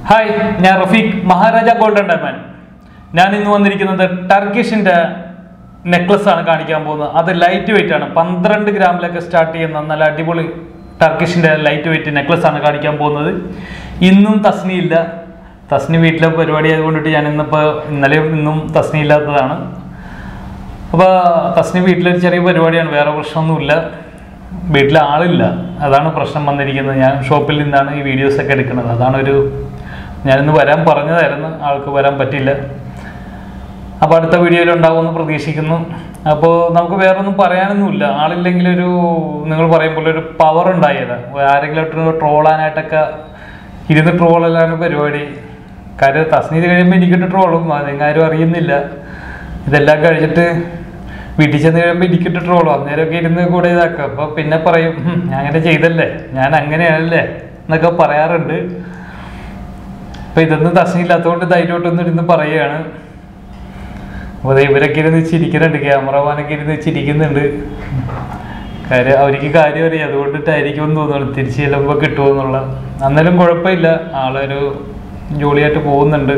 hi ഞാൻ Rafeeq Maharaja golden diamond ഞാൻ ഇന്ന് വന്നിരിക്കുന്നത് ടർക്കിഷിന്റെ നെക്ലസ് ആണ് കാണിക്കാൻ പോകുന്നത് അത് ലൈറ്റ് വെയിറ്റ് ആണ് പന്ത്രണ്ട് ഗ്രാമിലൊക്കെ സ്റ്റാർട്ട് ചെയ്യുന്ന നല്ല അടിപൊളി ടർക്കിഷിന്റെ ലൈറ്റ് വെയിറ്റ് നെക്ലസ് ആണ് കാണിക്കാൻ പോകുന്നത് ഇന്നും തസ്നി ഇല്ല തസ്നി വീട്ടിലെ പരിപാടി ആയതുകൊണ്ടിട്ട് ഞാൻ ഇന്നിപ്പോൾ ഇന്നലെയും ഇന്നും തസ്നി ഇല്ലാത്തതാണ് അപ്പോൾ തസ്നി വീട്ടിലൊരു ചെറിയ പരിപാടിയാണ് വേറെ പ്രശ്നമൊന്നുമില്ല വീട്ടിൽ ആളില്ല അതാണ് പ്രശ്നം വന്നിരിക്കുന്നത് ഞാൻ ഷോപ്പിൽ നിന്നാണ് ഈ വീഡിയോസ് ഒക്കെ എടുക്കുന്നത് അതാണ് ഒരു ഞാനിന്ന് വരാൻ പറഞ്ഞതായിരുന്നു ആൾക്ക് വരാൻ പറ്റില്ല അപ്പോൾ അടുത്ത വീഡിയോയിൽ ഉണ്ടാവുമെന്ന് പ്രതീക്ഷിക്കുന്നു അപ്പോൾ നമുക്ക് വേറെ ഒന്നും പറയാനൊന്നുമില്ല ആളില്ലെങ്കിൽ ഒരു നിങ്ങൾ പറയുമ്പോൾ ഒരു പവർ ഉണ്ടായത് ആരെങ്കിലും ഇട്ട് ട്രോളാനായിട്ടൊക്കെ ഇരുന്ന് ട്രോളല്ലാണ് പരിപാടി കാര്യം തസ്നീത് കഴിയുമ്പോൾ എനിക്കിട്ട് ട്രോളും അതെങ്ങാരും അറിയുന്നില്ല ഇതെല്ലാം കഴിഞ്ഞിട്ട് വീട്ടിൽ ചെന്ന് കഴിയുമ്പോൾ എനിക്കിട്ട് ട്രോളും അന്നേരമൊക്കെ ഇരുന്ന് കൂടെ ഇതാക്കുക അപ്പോൾ പിന്നെ പറയും "ഹും, ഞാൻ അങ്ങനെ ചെയ്തല്ലേ ഞാൻ അങ്ങനെയാണല്ലേ എന്നൊക്കെ പറയാറുണ്ട് അപ്പോൾ ഇതൊന്നും തസ്നിയില്ലാത്തതുകൊണ്ട് ധൈര്യമായിട്ടൊന്നും ഇരുന്ന് പറയുകയാണ് അപ്പോൾ ദേ ഇവരൊക്കെ ഇരുന്ന് ചിരിക്കുന്നുണ്ട് ക്യാമറമാനൊക്കെ ഇരുന്ന് ചിരിക്കുന്നുണ്ട് കാര്യം അവർക്ക് കാര്യം അറിയാം അതുകൊണ്ടിട്ടായിരിക്കും എന്ന് തോന്നുന്നു തിരിച്ച് ചെല്ലുമ്പോൾ കിട്ടുമെന്നുള്ള അന്നേരം കുഴപ്പമില്ല ആളൊരു ജോളിയായിട്ട് പോകുന്നുണ്ട്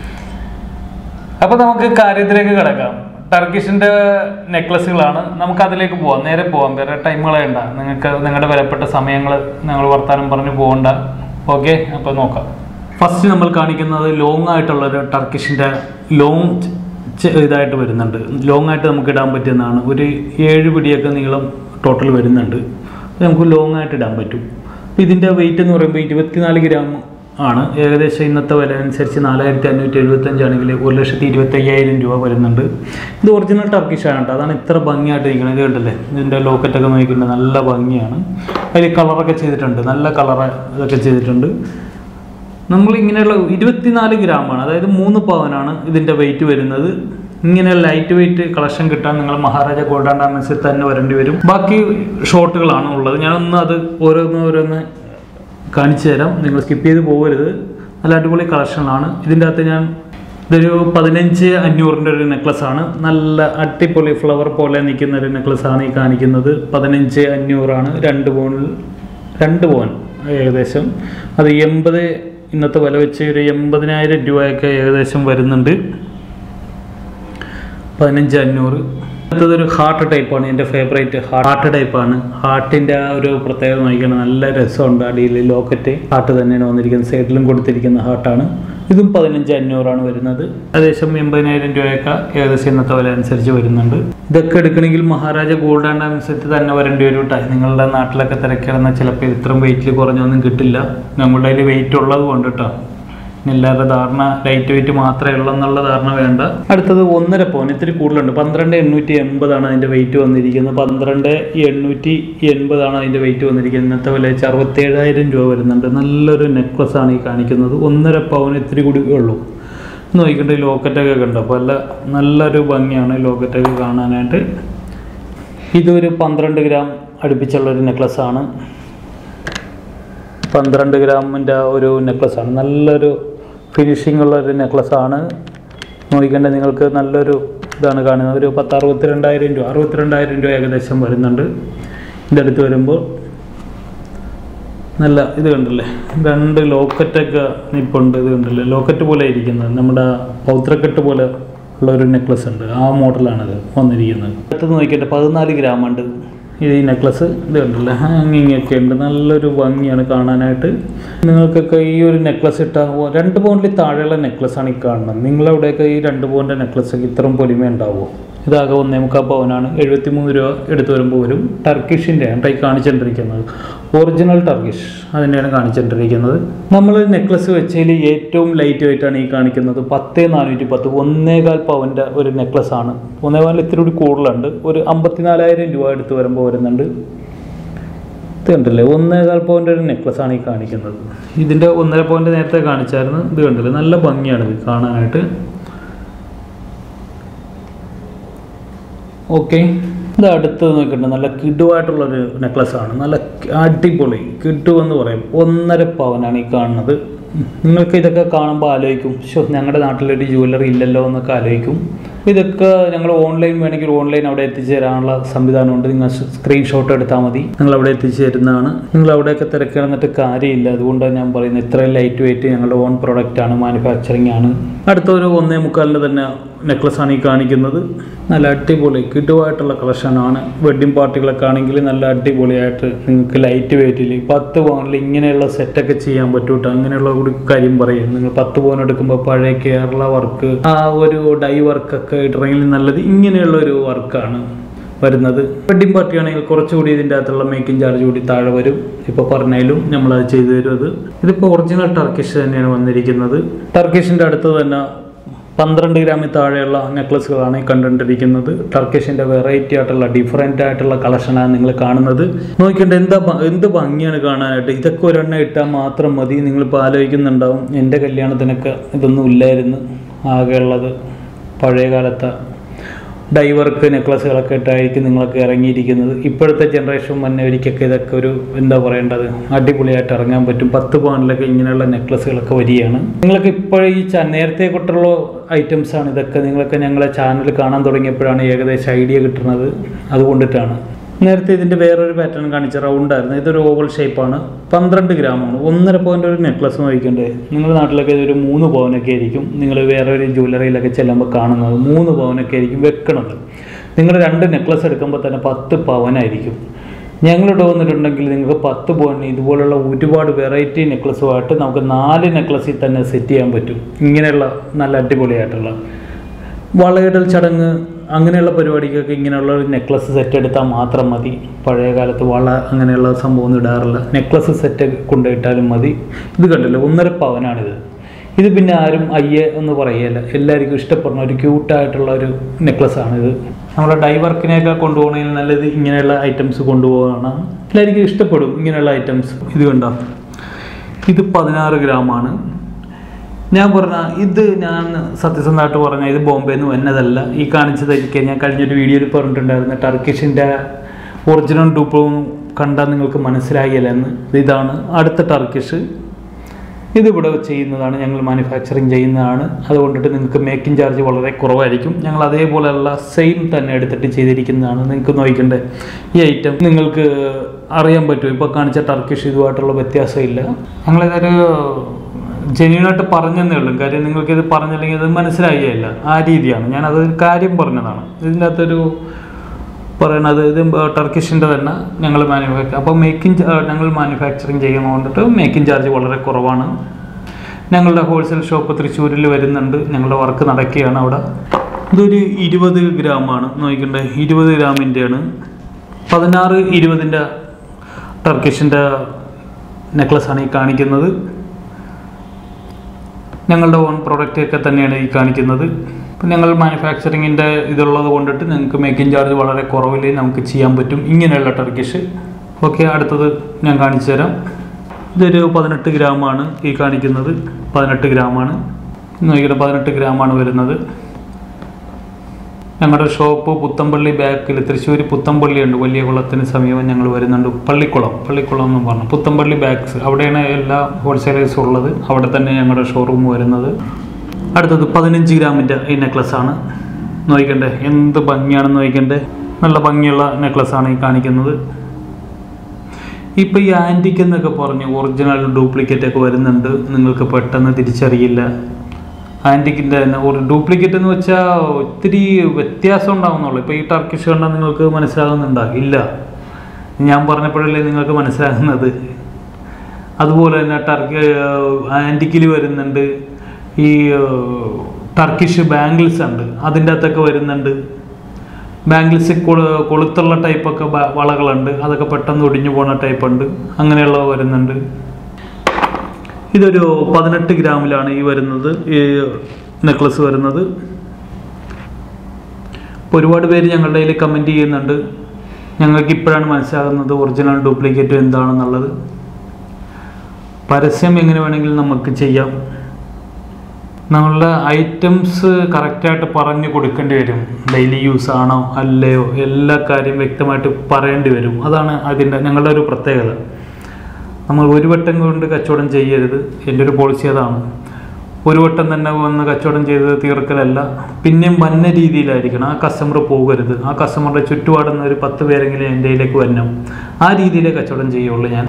അപ്പോൾ നമുക്ക് കാര്യത്തിലേക്ക് കിടക്കാം ടർക്കിഷിന്റെ നെക്ലസുകളാണ് നമുക്ക് അതിലേക്ക് പോവാം നേരെ പോവാം വേറെ ടൈം കളയണ്ട നിങ്ങൾക്ക് നിങ്ങളുടെ വിലപ്പെട്ട സമയങ്ങൾ നിങ്ങൾ വർത്താനം പറഞ്ഞ് പോകണ്ട ഓക്കെ അപ്പോൾ നോക്കാം ഫസ്റ്റ് നമ്മൾ കാണിക്കുന്നത് ലോങ് ആയിട്ടുള്ള ഒരു ടർക്കിഷിന്റെ ലോങ് ഇതായിട്ട് വരുന്നുണ്ട് ലോങ് ആയിട്ട് നമുക്ക് ഇടാൻ പറ്റുന്നതാണ് ഒരു ഏഴ് പിടിയൊക്കെ നീളം ടോട്ടൽ വരുന്നുണ്ട് അത് നമുക്ക് ലോങ് ആയിട്ട് ഇടാൻ പറ്റും അപ്പോൾ ഇതിൻ്റെ വെയിറ്റ് എന്ന് പറയുമ്പോൾ ഇരുപത്തിനാല് ഗ്രാം ആണ് ഏകദേശം ഇന്നത്തെ വില അനുസരിച്ച് നാലായിരത്തി അഞ്ഞൂറ്റി എഴുപത്തഞ്ച് ആണെങ്കിൽ ഒരു ലക്ഷത്തി ഇരുപത്തി അയ്യായിരം രൂപ വരുന്നുണ്ട് ഇത് ഒറിജിനൽ ടർക്കിഷ് ആണ് കേട്ടോ അതാണ് ഇത്ര ഭംഗിയായിട്ട് ഇരിക്കുന്നത് ഇത് കണ്ടല്ലേ ഇതിൻ്റെ ലോക്കറ്റൊക്കെ നോക്കിയിട്ടുണ്ട് നല്ല ഭംഗിയാണ് അതിൽ കളറൊക്കെ ചെയ്തിട്ടുണ്ട് നല്ല കളറ് ഇതൊക്കെ ചെയ്തിട്ടുണ്ട് നമ്മൾ ഇങ്ങനെയുള്ള ഇരുപത്തിനാല് ഗ്രാമാണ് അതായത് മൂന്ന് പവനാണ് ഇതിൻ്റെ വെയിറ്റ് വരുന്നത് ഇങ്ങനെ ലൈറ്റ് വെയിറ്റ് കളക്ഷൻ കിട്ടാൻ നിങ്ങൾ മഹാരാജ ഗോൾഡൻ ഡയമണ്ട്സിൽ തന്നെ വരേണ്ടി വരും ബാക്കി ഷോട്ടുകളാണ് ഉള്ളത് ഞാനൊന്ന് അത് ഓരോന്ന് ഓരോന്ന് കാണിച്ചു തരാം നിങ്ങൾ സ്കിപ്പ് ചെയ്ത് പോകരുത് നല്ല അടിപൊളി കളക്ഷനാണ് ഇതിൻ്റെ അകത്ത് ഞാൻ ഇതൊരു പതിനഞ്ച് അഞ്ഞൂറിൻ്റെ ഒരു നെക്ലസ് ആണ് നല്ല അടിപൊളി ഫ്ലവർ പോലെ നിൽക്കുന്ന ഒരു നെക്ലസ് ആണ് ഈ കാണിക്കുന്നത് പതിനഞ്ച് അഞ്ഞൂറാണ് രണ്ട് പൗണിൽ രണ്ട് പവൻ ഏകദേശം അത് എൺപത് ഇന്നത്തെ വില വെച്ച് ഒരു എൺപതിനായിരം രൂപയൊക്കെ ഏകദേശം വരുന്നുണ്ട് പതിനഞ്ച് അഞ്ഞൂറ് അടുത്തതൊരു ഹാർട്ട് ടൈപ്പാണ് എൻ്റെ ഫേവറേറ്റ് ഹാർട്ട് ടൈപ്പാണ് ഹാർട്ടിൻ്റെ ആ ഒരു പ്രത്യേകത നോക്കിയാണ് നല്ല രസമുണ്ട് അടിയിൽ ലോക്കറ്റ് ഹാർട്ട് തന്നെയാണ് വന്നിരിക്കുന്നത് സൈഡിലും കൊടുത്തിരിക്കുന്ന ഹാർട്ടാണ് ഇതും പതിനഞ്ച് അഞ്ഞൂറാണ് വരുന്നത് ഏകദേശം എൺപതിനായിരം രൂപയൊക്കെ ഏകദേശം ഇന്നത്തെ വില അനുസരിച്ച് വരുന്നുണ്ട് ഇതൊക്കെ എടുക്കണമെങ്കിൽ മഹാരാജ ഗോൾഡ് ആൻഡ് ഡയമണ്ട്സിൽ തന്നെ വരേണ്ടി വരും കേട്ടോ നിങ്ങളുടെ നാട്ടിലൊക്കെ തിരക്കിടന്ന ചിലപ്പോൾ ഇത്രയും വെയിറ്റിൽ കുറഞ്ഞൊന്നും കിട്ടില്ല നമ്മുടെ കയ്യിൽ വെയിറ്റ് ഉള്ളത് കൊണ്ട് കേട്ടോ എല്ലാവരുടെ ധാരണ ലൈറ്റ് വെയിറ്റ് മാത്രമേ ഉള്ളൂ എന്നുള്ള ധാരണ വേണ്ട അടുത്തത് ഒന്നര പവൻ ഇത്തിരി കൂടുതലുണ്ട് പന്ത്രണ്ട് എണ്ണൂറ്റി എൺപതാണ് അതിൻ്റെ വെയിറ്റ് വന്നിരിക്കുന്നത് പന്ത്രണ്ട് എണ്ണൂറ്റി എൺപതാണ് അതിൻ്റെ വെയിറ്റ് വന്നിരിക്കുന്നത് ഇന്നത്തെ വില വെച്ച് അറുപത്തേഴായിരം രൂപ വരുന്നുണ്ട് നല്ലൊരു നെക്ലസ് ആണ് ഈ കാണിക്കുന്നത് ഒന്നര പവൻ ഇത്തിരി കൂടി ഉള്ളൂ നോക്കിയിട്ട് ലോക്കറ്റൊക്കെ കണ്ടു അപ്പോൾ നല്ല നല്ലൊരു ഭംഗിയാണ് ലോക്കറ്റൊക്കെ കാണാനായിട്ട് ഇതൊരു പന്ത്രണ്ട് ഗ്രാം അടുപ്പിച്ചുള്ളൊരു നെക്ലസ് ആണ് പന്ത്രണ്ട് ഗ്രാമിൻ്റെ ഒരു നെക്ലസ് ആണ് നല്ലൊരു ഫിനിഷിംഗ് ഉള്ള ഒരു നെക്ലസ് ആണ് നോക്കിക്കണ്ടേ നിങ്ങൾക്ക് നല്ലൊരു ഇതാണ് കാണുന്നത് ഒരു പത്ത് അറുപത്തിരണ്ടായിരം രൂപ അറുപത്തിരണ്ടായിരം രൂപ ഏകദേശം വരുന്നുണ്ട് ഇതിൻ്റെ അടുത്ത് വരുമ്പോൾ നല്ല ഇത് കണ്ടില്ലേ രണ്ട് ലോക്കറ്റൊക്കെ നിപ്പുണ്ട് ഇത് കണ്ടില്ലേ ലോക്കറ്റ് പോലെ ഇരിക്കുന്നത് നമ്മുടെ പൗത്രക്കെട്ട് പോലെ ഉള്ള ഒരു നെക്ലസ് ഉണ്ട് ആ മോഡലാണിത് വന്നിരിക്കുന്നത് അടുത്തത് നോക്കിയിട്ട് പതിനാല് ഗ്രാം ഉണ്ട് ഇത് ഈ നെക്ലസ് ഇത് കണ്ടില്ലേ ഹാങ്ങിങ്ങൊക്കെ ഉണ്ട് നല്ലൊരു ഭംഗിയാണ് കാണാനായിട്ട് നിങ്ങൾക്കൊക്കെ ഈ ഒരു നെക്ലസ് ഇട്ടാൽ രണ്ട് പൗണ്ടിൽ താഴെയുള്ള നെക്ലസ്സാണ് ഈ കാണുന്നത് നിങ്ങളവിടെയൊക്കെ ഈ രണ്ട് പൗണ്ടിൻ്റെ നെക്ലസ്സൊക്കെ ഇത്രയും പൊലിമ ഉണ്ടാവുമോ ഇതാകെ ഒന്നേ മുക്കാൽ പവനാണ് എഴുപത്തി മൂന്ന് രൂപ എടുത്തു വരുമ്പോൾ വരും ടർക്കിഷിൻ്റെയാണ് ഈ കാണിച്ചുകൊണ്ടിരിക്കുന്നത് ഒറിജിനൽ ടർക്കിഷ് അതിൻ്റെയാണ് കാണിച്ചുകൊണ്ടിരിക്കുന്നത് നമ്മൾ നെക്ലസ് വെച്ചതിൽ ഏറ്റവും ലൈറ്റ് വെയിറ്റാണ് ഈ കാണിക്കുന്നത് പത്ത് നാനൂറ്റി പത്ത് ഒന്നേകാൽ പവൻ്റെ ഒരു നെക്ലസ് ആണ് ഒന്നേകാൽ ഇത്തിരി കൂടി കൂടുതലുണ്ട് ഒരു അമ്പത്തിനാലായിരം രൂപ എടുത്ത് വരുമ്പോൾ വരുന്നുണ്ട് ഇത് കണ്ടില്ലേ ഒന്നേകാൽ പവൻ്റെ ഒരു നെക്ലസ് ആണ് ഈ കാണിക്കുന്നത് ഇതിൻ്റെ ഒന്നര പവൻ്റെ നേരത്തെ കാണിച്ചായിരുന്നു ഇത് കണ്ടില്ലേ നല്ല ഭംഗിയാണ് ഇത് കാണാനായിട്ട് ഓക്കെ ഇത് അടുത്ത് നോക്കിയിട്ട് നല്ല കിടുവായിട്ടുള്ളൊരു നെക്ലസ് ആണ് നല്ല അടിപൊളി കിഡു എന്ന് പറയും ഒന്നര പവനാണ് ഈ കാണുന്നത് നിങ്ങൾക്ക് ഇതൊക്കെ കാണുമ്പോൾ ആലോചിക്കും ഷോ ഞങ്ങളുടെ നാട്ടിലൊരു ജുവല്ലറി ഇല്ലല്ലോ എന്നൊക്കെ ആലോചിക്കും ഇതൊക്കെ ഞങ്ങൾ ഓൺലൈൻ വേണമെങ്കിൽ ഓൺലൈൻ അവിടെ എത്തിച്ചു തരാനുള്ള സംവിധാനമുണ്ട് നിങ്ങൾ സ്ക്രീൻഷോട്ട് എടുത്താൽ മതി നിങ്ങൾ അവിടെ എത്തിച്ചു തരുന്നതാണ് നിങ്ങൾ അവിടെയൊക്കെ തിരക്കിടന്നിട്ട് കാര്യമില്ല അതുകൊണ്ടാണ് ഞാൻ പറയുന്നത് ഇത്രയും ലൈറ്റ് വെയിറ്റ് ഞങ്ങളുടെ ഓൺ പ്രൊഡക്റ്റ് ആണ് മാനുഫാക്ചറിങ് ആണ് അടുത്ത ഒരു ഒന്നേ മുക്കാലിന് തന്നെ നെക്ലസ് ആണ് ഈ കാണിക്കുന്നത് നല്ല അടിപൊളി കിടുവായിട്ടുള്ള കളക്ഷനാണ് വെഡ്ഡിങ് പാർട്ടികളൊക്കെ ആണെങ്കിൽ നല്ല അടിപൊളിയായിട്ട് നിങ്ങൾക്ക് ലൈറ്റ് വെയിറ്റിൽ പത്ത് പവനിൽ ഇങ്ങനെയുള്ള സെറ്റൊക്കെ ചെയ്യാൻ പറ്റും കേട്ടോ അങ്ങനെയുള്ള കൂടി കാര്യം പറയും നിങ്ങൾ പത്ത് പവൻ എടുക്കുമ്പോൾ പഴയ കേരള വർക്ക് ആ ഒരു ഡൈ വർക്കൊക്കെ ഇടണമെങ്കിൽ നല്ലത് ഇങ്ങനെയുള്ള ഒരു വർക്കാണ് വരുന്നത് വെഡ്ഡിംഗ് പാർട്ടി ആണെങ്കിൽ കുറച്ചുകൂടി ഇതിൻ്റെ അകത്തുള്ള മേക്കിംഗ് ചാർജ് കൂടി താഴെ വരും ഇപ്പോൾ പറഞ്ഞാലും നമ്മളത് ചെയ്തു തരും അത് ഇതിപ്പോൾ ഒറിജിനൽ ടർക്കിഷ് തന്നെയാണ് വന്നിരിക്കുന്നത് ടർക്കിഷിൻ്റെ അടുത്ത് തന്നെ പന്ത്രണ്ട് ഗ്രാമിൽ താഴെയുള്ള നെക്ലസുകളാണ് ഈ കണ്ടുകൊണ്ടിരിക്കുന്നത് ടർക്കിഷിൻ്റെ വെറൈറ്റി ആയിട്ടുള്ള ഡിഫറെൻ്റ് ആയിട്ടുള്ള കളക്ഷനാണ് നിങ്ങൾ കാണുന്നത് നോക്കിയിട്ട് എന്താ ഭ- എന്ത് ഭംഗിയാണ് കാണാനായിട്ട് ഇതൊക്കെ ഒരെണ്ണം ഇട്ടാൽ മാത്രം മതി നിങ്ങളിപ്പോൾ ആലോചിക്കുന്നുണ്ടാവും എൻ്റെ കല്യാണത്തിനൊക്കെ ഇതൊന്നും ഇല്ലായിരുന്നു ആകെയുള്ളത് പഴയ കാലത്തെ ഡൈവർക്ക് നെക്ലസുകളൊക്കെ ഇട്ടായിരിക്കും നിങ്ങളൊക്കെ ഇറങ്ങിയിരിക്കുന്നത് ഇപ്പോഴത്തെ ജനറേഷൻ വന്നവർക്കൊക്കെ ഇതൊക്കെ ഒരു എന്താ പറയേണ്ടത് അടിപൊളിയായിട്ട് ഇറങ്ങാൻ പറ്റും പത്ത് പവനിലൊക്കെ ഇങ്ങനെയുള്ള നെക്ലസുകളൊക്കെ വരികയാണ് നിങ്ങൾക്ക് ഇപ്പോഴും ഈ ച- നേരത്തെ തൊട്ടുള്ള ഐറ്റംസ് ആണ് ഇതൊക്കെ നിങ്ങളൊക്കെ ഞങ്ങളെ ചാനൽ കാണാൻ തുടങ്ങിയപ്പോഴാണ് ഏകദേശം ഐഡിയ കിട്ടുന്നത് അതുകൊണ്ടിട്ടാണ് നേരത്തെ ഇതിൻ്റെ വേറൊരു പാറ്റേൺ കാണിച്ച റൗണ്ട് ആയിരുന്നു ഇതൊരു ഓവൽ ഷേപ്പാണ് പന്ത്രണ്ട് ഗ്രാമാണ് ഒന്നര പവൻ്റെ ഒരു നെക്ലസ് നോക്കിക്കണ്ടേ നിങ്ങളുടെ നാട്ടിലൊക്കെ ഇതൊരു മൂന്ന് പവനൊക്കെ ആയിരിക്കും നിങ്ങൾ വേറെ ഒരു ജ്വല്ലറിയിലൊക്കെ ചെല്ലുമ്പോൾ കാണുന്നത് മൂന്ന് പവനൊക്കെ ആയിരിക്കും വെക്കണത് നിങ്ങൾ രണ്ട് നെക്ലസ് എടുക്കുമ്പോൾ തന്നെ പത്ത് പവനായിരിക്കും ഞങ്ങളിവിടെ വന്നിട്ടുണ്ടെങ്കിൽ നിങ്ങൾക്ക് പത്ത് പവന് ഇതുപോലുള്ള ഒരുപാട് വെറൈറ്റി നെക്ലസുമായിട്ട് നമുക്ക് നാല് നെക്ലസിൽ തന്നെ സെറ്റ് ചെയ്യാൻ പറ്റും ഇങ്ങനെയുള്ള നല്ല അടിപൊളിയായിട്ടുള്ള വളയിടൽ ചടങ്ങ് അങ്ങനെയുള്ള പരിപാടിക്കൊക്കെ ഇങ്ങനെയുള്ള ഒരു നെക്ലസ് സെറ്റ് എടുത്താൽ മാത്രം മതി പഴയ കാലത്ത് വള അങ്ങനെയുള്ള സംഭവം ഒന്നും ഇടാറില്ല നെക്ലസ് സെറ്റ് കൊണ്ടുപോയിട്ടാലും മതി ഇത് കണ്ടില്ല ഒന്നര പവനാണിത് ഇത് പിന്നെ ആരും അയ്യേ എന്ന് പറയല്ല എല്ലാവർക്കും ഇഷ്ടപ്പെടുന്ന ഒരു ക്യൂട്ടായിട്ടുള്ള ഒരു നെക്ലസ്സാണിത് നമ്മുടെ ഡൈവർക്കിനെയൊക്കെ കൊണ്ടുപോകണമെങ്കിൽ നല്ലത് ഇങ്ങനെയുള്ള ഐറ്റംസ് കൊണ്ടുപോകണം എല്ലാവർക്കും ഇഷ്ടപ്പെടും ഇങ്ങനെയുള്ള ഐറ്റംസ് ഇത് കണ്ടോ ഇത് പതിനാറ് ഗ്രാമാണ് ഞാൻ പറഞ്ഞ ഇത് ഞാൻ സത്യസന്ധമായിട്ട് പറഞ്ഞ ഇത് ബോംബെയിൽ നിന്ന് വന്നതല്ല ഈ കാണിച്ചതായിരിക്കും ഞാൻ കഴിഞ്ഞൊരു വീഡിയോയിൽ പറഞ്ഞിട്ടുണ്ടായിരുന്നു ടർക്കിഷിൻ്റെ ഒറിജിനൽ ഡൂപ്പും കണ്ടാൽ നിങ്ങൾക്ക് മനസ്സിലാകില്ലെന്ന് ഇതാണ് അടുത്ത ടർക്കിഷ് ഇതിവിടെ ചെയ്യുന്നതാണ് ഞങ്ങൾ മാനുഫാക്ചറിങ് ചെയ്യുന്നതാണ് അതുകൊണ്ടിട്ട് നിങ്ങൾക്ക് മേക്കിംഗ് ചാർജ് വളരെ കുറവായിരിക്കും ഞങ്ങൾ അതേപോലെയുള്ള സെയിം തന്നെ എടുത്തിട്ട് ചെയ്തിരിക്കുന്നതാണ് നിങ്ങൾക്ക് നോക്കണ്ടേ ഈ ഐറ്റം നിങ്ങൾക്ക് അറിയാൻ പറ്റും ഇപ്പോൾ കാണിച്ച ടർക്കിഷ് ഇതുമായിട്ടുള്ള വ്യത്യാസമില്ല ഞങ്ങളിതൊരു ജെന്യൂനായിട്ട് പറഞ്ഞതേ ഉള്ളൂ കാര്യം നിങ്ങൾക്കിത് പറഞ്ഞില്ലെങ്കിൽ അത് മനസ്സിലാകുകയില്ല ആ രീതിയാണ് ഞാൻ അതൊരു കാര്യം പറഞ്ഞതാണ് ഇതിൻ്റെ അകത്തൊരു പറയണത് ഇത് ടർക്കിഷിൻ്റെ തന്നെ ഞങ്ങൾ മാനുഫാക്ചർ അപ്പോൾ മേക്കിംഗ് ഞങ്ങൾ മാനുഫാക്ചറിങ് ചെയ്യുന്നത് കൊണ്ടിട്ട് മേക്കിംഗ് ചാർജ് വളരെ കുറവാണ് ഞങ്ങളുടെ ഹോൾസെയിൽ ഷോപ്പ് തൃശ്ശൂരിൽ വരുന്നുണ്ട് ഞങ്ങളുടെ വർക്ക് നടക്കുകയാണ് അവിടെ ഇതൊരു ഇരുപത് ഗ്രാമാണ് നോക്കണ്ടേ ഇരുപത് ഗ്രാമിൻ്റെയാണ് പതിനാറ് ഇരുപതിൻ്റെ ടർക്കിഷിൻ്റെ നെക്ലസ്സാണ് ഈ കാണിക്കുന്നത് ഞങ്ങളുടെ ഓൺ പ്രോഡക്റ്റ് ഒക്കെ തന്നെയാണ് ഈ കാണിക്കുന്നത് ഇപ്പം ഞങ്ങൾ മാനുഫാക്ചറിങ്ങിൻ്റെ ഇതുള്ളത് കൊണ്ടിട്ട് നിങ്ങൾക്ക് മേക്കിംഗ് ചാർജ് വളരെ കുറവിൽ നമുക്ക് ചെയ്യാൻ പറ്റും ഇങ്ങനെയുള്ള ടർക്കിഷ് ഓക്കെ അടുത്തത് ഞാൻ കാണിച്ചു തരാം ഇതൊരു പതിനെട്ട് ഗ്രാമാണ് ഈ കാണിക്കുന്നത് പതിനെട്ട് ഗ്രാമാണ് നോക്കിയിട്ട് പതിനെട്ട് ഗ്രാമാണ് വരുന്നത് ഞങ്ങളുടെ ഷോപ്പ് പുത്തമ്പള്ളി ബാക്കിൽ തൃശ്ശൂർ പുത്തമ്പള്ളി ഉണ്ട് വലിയ കുളത്തിന് സമീപം ഞങ്ങൾ വരുന്നുണ്ട് പള്ളിക്കുളം പള്ളിക്കുളം എന്ന് പറഞ്ഞു പുത്തമ്പള്ളി ബാഗ്സ് അവിടെയാണ് എല്ലാ ഹോൾസെയിലേഴ്സും ഉള്ളത് അവിടെ തന്നെ ഞങ്ങളുടെ ഷോറൂം വരുന്നത് അടുത്തത് പതിനഞ്ച് ഗ്രാമിൻ്റെ ഈ നെക്ലസ് ആണ് നോക്കണ്ടേ എന്ത് ഭംഗിയാണെന്ന് നോക്കണ്ടേ നല്ല ഭംഗിയുള്ള നെക്ലസ് ആണ് ഈ കാണിക്കുന്നത് ഇപ്പം ഈ ആൻറ്റിക് എന്നൊക്കെ പറഞ്ഞ് ഒറിജിനൽ ഡ്യൂപ്ലിക്കേറ്റ് ഒക്കെ വരുന്നുണ്ട് നിങ്ങൾക്ക് പെട്ടെന്ന് തിരിച്ചറിയില്ല ആൻറ്റിക്കിൻ്റെ തന്നെ ഒരു ഡ്യൂപ്ലിക്കേറ്റ് എന്ന് വെച്ചാൽ ഒത്തിരി വ്യത്യാസം ഉണ്ടാകുന്നുള്ളൂ ഇപ്പോൾ ഈ ടർക്കിഷ് കണ്ടാൽ നിങ്ങൾക്ക് മനസ്സിലാകുന്നുണ്ടോ ഇല്ല ഞാൻ പറഞ്ഞപ്പോഴല്ലേ നിങ്ങൾക്ക് മനസ്സിലാകുന്നത് അതുപോലെ തന്നെ ടർക്കി ആൻറ്റിക്കിൽ വരുന്നുണ്ട് ഈ ടർക്കിഷ് ബാംഗിൾസ് ഉണ്ട് അതിൻ്റെ അകത്തൊക്കെ വരുന്നുണ്ട് ബാംഗിൾസ് കൊളു കൊളുത്തുള്ള ടൈപ്പൊക്കെ ബ- വളകളുണ്ട് അതൊക്കെ പെട്ടെന്ന് ഒടിഞ്ഞു പോണ ടൈപ്പ് ഉണ്ട് അങ്ങനെയുള്ളവ വരുന്നുണ്ട് ഇതൊരു പതിനെട്ട് ഗ്രാമിലാണ് ഈ വരുന്നത് ഈ നെക്ലസ് വരുന്നത് ഇപ്പോൾ ഒരുപാട് പേര് ഞങ്ങളുടെ കയ്യിൽ കമൻറ്റ് ചെയ്യുന്നുണ്ട് ഞങ്ങൾക്ക് ഇപ്പോഴാണ് മനസ്സിലാകുന്നത് ഒറിജിനൽ ഡ്യൂപ്ലിക്കേറ്റ് എന്താണെന്നുള്ളത് പരസ്യം എങ്ങനെ വേണമെങ്കിലും നമുക്ക് ചെയ്യാം നമ്മളുടെ ഐറ്റംസ് കറക്റ്റായിട്ട് പറഞ്ഞു കൊടുക്കേണ്ടി വരും ഡെയിലി യൂസ് ആണോ അല്ലയോ എല്ലാ കാര്യം വ്യക്തമായിട്ട് പറയേണ്ടി വരും അതാണ് അതിൻ്റെ ഞങ്ങളുടെ ഒരു പ്രത്യേകത നമ്മൾ ഒരു വട്ടം കൊണ്ട് കച്ചവടം ചെയ്യരുത് എൻ്റെ ഒരു പോളിസി അതാണ് ഒരു വട്ടം തന്നെ വന്ന് കച്ചവടം ചെയ്ത് തീർക്കലല്ല പിന്നെയും വന്ന രീതിയിലായിരിക്കണം ആ കസ്റ്റമർ പോകരുത് ആ കസ്റ്റമറുടെ ചുറ്റുപാടുന്ന ഒരു പത്ത് പേരെങ്കിലും എൻ്റെ കയ്യിലേക്ക് വരണം ആ രീതിയിലേ കച്ചവടം ചെയ്യുള്ളൂ ഞാൻ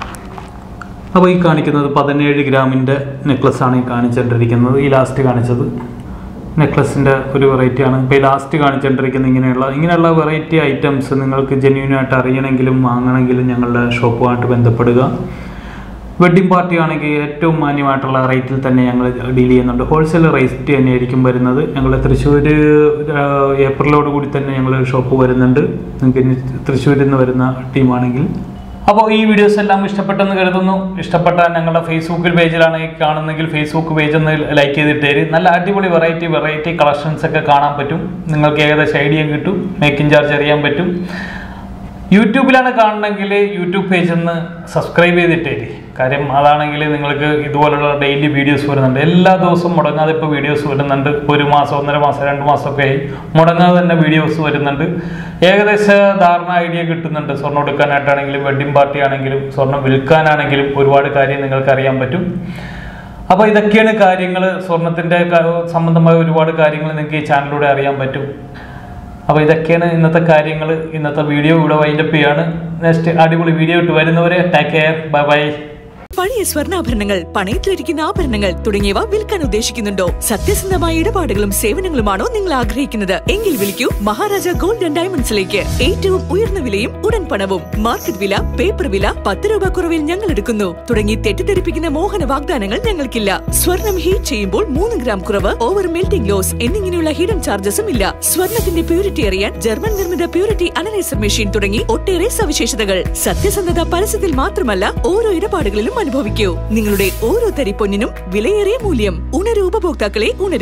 അപ്പോൾ ഈ കാണിക്കുന്നത് പതിനേഴ് ഗ്രാമിൻ്റെ നെക്ലസ്സാണ് ഈ കാണിച്ചുകൊണ്ടിരിക്കുന്നത് ഈ ലാസ്റ്റ് കാണിച്ചത് നെക്ലസിൻ്റെ ഒരു വെറൈറ്റിയാണ് ഇപ്പോൾ ഈ ലാസ്റ്റ് കാണിച്ചുകൊണ്ടിരിക്കുന്ന ഇങ്ങനെയുള്ള ഇങ്ങനെയുള്ള വെറൈറ്റി ഐറ്റംസ് നിങ്ങൾക്ക് ജെന്യൂനായിട്ട് അറിയണമെങ്കിലും വാങ്ങണമെങ്കിലും ഞങ്ങളുടെ ഷോപ്പുമായിട്ട് ബന്ധപ്പെടുക വെഡ്ഡിംഗ് പാർട്ടി ആണെങ്കിൽ ഏറ്റവും മാന്യമായിട്ടുള്ള റേറ്റിൽ തന്നെ ഞങ്ങൾ ഡീൽ ചെയ്യുന്നുണ്ട് ഹോൾസെയിൽ റേറ്റ് തന്നെയായിരിക്കും വരുന്നത് ഞങ്ങൾ തൃശ്ശൂർ ഏപ്രിലോട് കൂടി തന്നെ ഞങ്ങൾ ഷോപ്പ് വരുന്നുണ്ട് നിങ്ങൾക്ക് ഇനി തൃശ്ശൂരിൽ നിന്ന് വരുന്ന ടീമാണെങ്കിൽ അപ്പോൾ ഈ വീഡിയോസ് എല്ലാം ഇഷ്ടപ്പെട്ടെന്ന് കരുതുന്നു ഇഷ്ടപ്പെട്ട ഞങ്ങളുടെ ഫേസ്ബുക്കിൽ പേജിലാണ് ഈ കാണുന്നെങ്കിൽ ഫേസ്ബുക്ക് പേജ് ഒന്ന് ലൈക്ക് ചെയ്തിട്ടേര് നല്ല അടിപൊളി വെറൈറ്റി വെറൈറ്റി കളക്ഷൻസ് ഒക്കെ കാണാൻ പറ്റും നിങ്ങൾക്ക് ഏകദേശം ഐഡിയ കിട്ടും മേക്കിംഗ് ചാർജ് അറിയാൻ പറ്റും യൂട്യൂബിലാണ് കാണണമെങ്കിൽ യൂട്യൂബ് പേജ് ഒന്ന് സബ്സ്ക്രൈബ് ചെയ്തിട്ടേര് കാര്യം അതാണെങ്കിൽ നിങ്ങൾക്ക് ഇതുപോലുള്ള ഡെയിലി വീഡിയോസ് വരുന്നുണ്ട് എല്ലാ ദിവസവും മുടങ്ങാതെ ഇപ്പോൾ വീഡിയോസ് വരുന്നുണ്ട് ഇപ്പോൾ ഒരു മാസം ഒന്നര മാസം രണ്ട് മാസമൊക്കെ ആയി മുടങ്ങാതെ തന്നെ വീഡിയോസ് വരുന്നുണ്ട് ഏകദേശ ധാരണ ഐഡിയ കിട്ടുന്നുണ്ട് സ്വർണ്ണം എടുക്കാനായിട്ടാണെങ്കിലും വെഡ്ഡിംഗ് പാർട്ടി ആണെങ്കിലും സ്വർണ്ണം വിൽക്കാനാണെങ്കിലും ഒരുപാട് കാര്യം നിങ്ങൾക്ക് അറിയാൻ പറ്റും അപ്പോൾ ഇതൊക്കെയാണ് കാര്യങ്ങൾ സ്വർണത്തിൻ്റെ സംബന്ധമായ ഒരുപാട് കാര്യങ്ങൾ നിങ്ങൾക്ക് ഈ ചാനലിലൂടെ അറിയാൻ പറ്റും അപ്പോൾ ഇതൊക്കെയാണ് ഇന്നത്തെ കാര്യങ്ങൾ ഇന്നത്തെ വീഡിയോ ഇവിടെ വൈൻഡപ്പ് ചെയ്യാണ് നെക്സ്റ്റ് അടിപൊളി വീഡിയോ ഇട്ട് വരുന്നവരെ ടേക്ക് കെയർ ബൈ ബൈ പഴയ സ്വർണ്ണാഭരണങ്ങൾ പണയത്തിലിരിക്കുന്ന ആഭരണങ്ങൾ തുടങ്ങിയവ വിൽക്കാൻ ഉദ്ദേശിക്കുന്നുണ്ടോ സത്യസന്ധമായ ഇടപാടുകളും സേവനങ്ങളുമാണോ നിങ്ങൾ ആഗ്രഹിക്കുന്നത് എങ്കിൽ വിളിക്കൂ മഹാരാജ ഗോൾഡ് ആൻഡ് ഡയമണ്ട്സിലേക്ക് ഏറ്റവും ഉയർന്ന വിലയും ഉടൻ പണവും മാർക്കറ്റ് വില പേപ്പർ വില പത്ത് രൂപ കുറവിൽ ഞങ്ങൾ എടുക്കുന്നു തുടങ്ങി തെറ്റിദ്ധരിപ്പിക്കുന്ന മോഹന വാഗ്ദാനങ്ങൾ ഞങ്ങൾക്കില്ല സ്വർണം ഹീറ്റ് ചെയ്യുമ്പോൾ മൂന്ന് ഗ്രാം കുറവ് ഓവർ മെൽറ്റിംഗ് ലോസ് എന്നിങ്ങനെയുള്ള ഹിഡൻ ചാർജസും ഇല്ല സ്വർണത്തിന്റെ പ്യൂരിറ്റി അറിയാൻ ജർമ്മൻ നിർമ്മിത പ്യൂരിറ്റി അനലൈസർ മെഷീൻ തുടങ്ങി ഒട്ടേറെ സവിശേഷതകൾ സത്യസന്ധത പരസ്യത്തിൽ മാത്രമല്ല ഓരോ ഇടപാടുകളിലും അനുഭവിക്കൂ നിങ്ങളുടെ ഓരോ തരി പൊന്നിനും വിലയേറിയ മൂല്യം ഉണരു ഉപഭോക്താക്കളെ ഉണരും